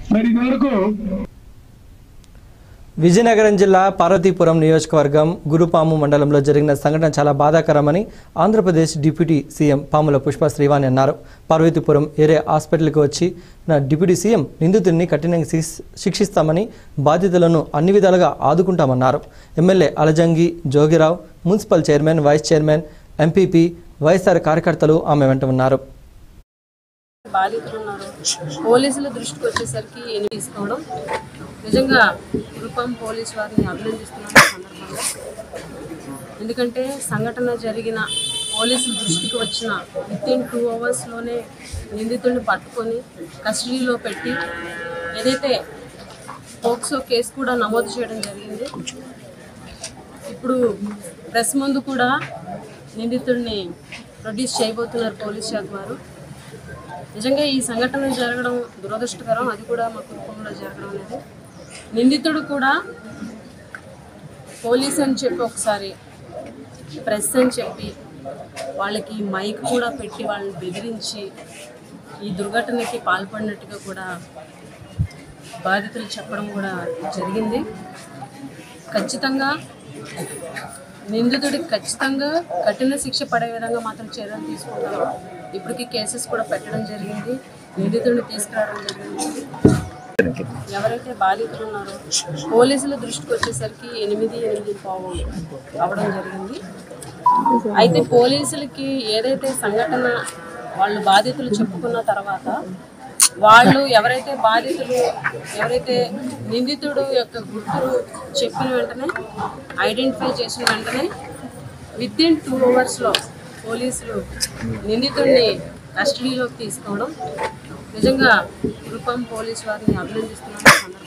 మరి ఇదివరకు విజయనగరం జిల్లా పార్వతీపురం నియోజకవర్గం గురుపాము మండలంలో జరిగిన సంఘటన చాలా బాధాకరమని ఆంధ్రప్రదేశ్ డిప్యూటీ సీఎం పాముల పుష్ప శ్రీవాణి అన్నారు పార్వతీపురం ఏరియా హాస్పిటల్కి వచ్చి నా డిప్యూటీ సీఎం నిందితుడిని కఠినంగా శిక్ష- శిక్షిస్తామని బాధితులను అన్ని విధాలుగా ఆదుకుంటామన్నారు MLA Alajangi Jogi Rao municipal chairman vice chairman MPP YSR కార్యకర్తలు ఆమె వెంట ఉన్నారు బాధితులు ఉన్నారు పోలీసుల దృష్టికి వచ్చేసరికి ఎన్ని తీసుకోవడం నిజంగా రూపం పోలీస్ వారిని అభినందిస్తున్నాను ఈ సందర్భంగా ఎందుకంటే సంఘటన జరిగిన పోలీసుల దృష్టికి వచ్చిన విత్ ఇన్ టూ అవర్స్లోనే నిందితుడిని పట్టుకొని కస్టడీలో పెట్టి ఏదైతే పోక్సో కేసు కూడా నమోదు చేయడం జరిగింది ఇప్పుడు ప్రెస్ ముందు కూడా నిందితుడిని ప్రొడ్యూస్ చేయబోతున్నారు పోలీస్ శాఖ వారు నిజంగా ఈ సంఘటన జరగడం దురదృష్టకరం అది కూడా మా కుటుంబంలో జరగడం అనేది నిందితుడు కూడా పోలీస్ అని చెప్పి ఒకసారి ప్రెస్ అని చెప్పి వాళ్ళకి మైక్ కూడా పెట్టి వాళ్ళని బెదిరించి ఈ దుర్ఘటనకి పాల్పడినట్టుగా కూడా బాధితులు చెప్పడం కూడా జరిగింది ఖచ్చితంగా నిందితుడికి ఖచ్చితంగా కఠిన శిక్ష పడే విధంగా మాత్రం చర్యలు తీసుకుంటాం ఇప్పటికీ కేసెస్ కూడా పెట్టడం జరిగింది నిందితుడిని తీసుకురావడం జరిగింది ఎవరైతే బాధితులు ఉన్నారో పోలీసుల దృష్టికి వచ్చేసరికి ఎనిమిది ఎనిమిది పావు అవ్వడం జరిగింది అయితే పోలీసులకి ఏదైతే సంఘటన వాళ్ళు బాధితులు చెప్పుకున్న తర్వాత వాళ్ళు ఎవరైతే బాధితులు ఎవరైతే నిందితుడు యొక్క గుర్తులు చెప్పిన వెంటనే ఐడెంటిఫై చేసిన వెంటనే విత్ ఇన్ టూ అవర్స్లో పోలీసులు నిందితుడిని కస్టడీలోకి తీసుకోవడం నిజంగా రూపం పోలీస్ వారిని అభినందిస్తున్నాను ఈ సందర్భంగా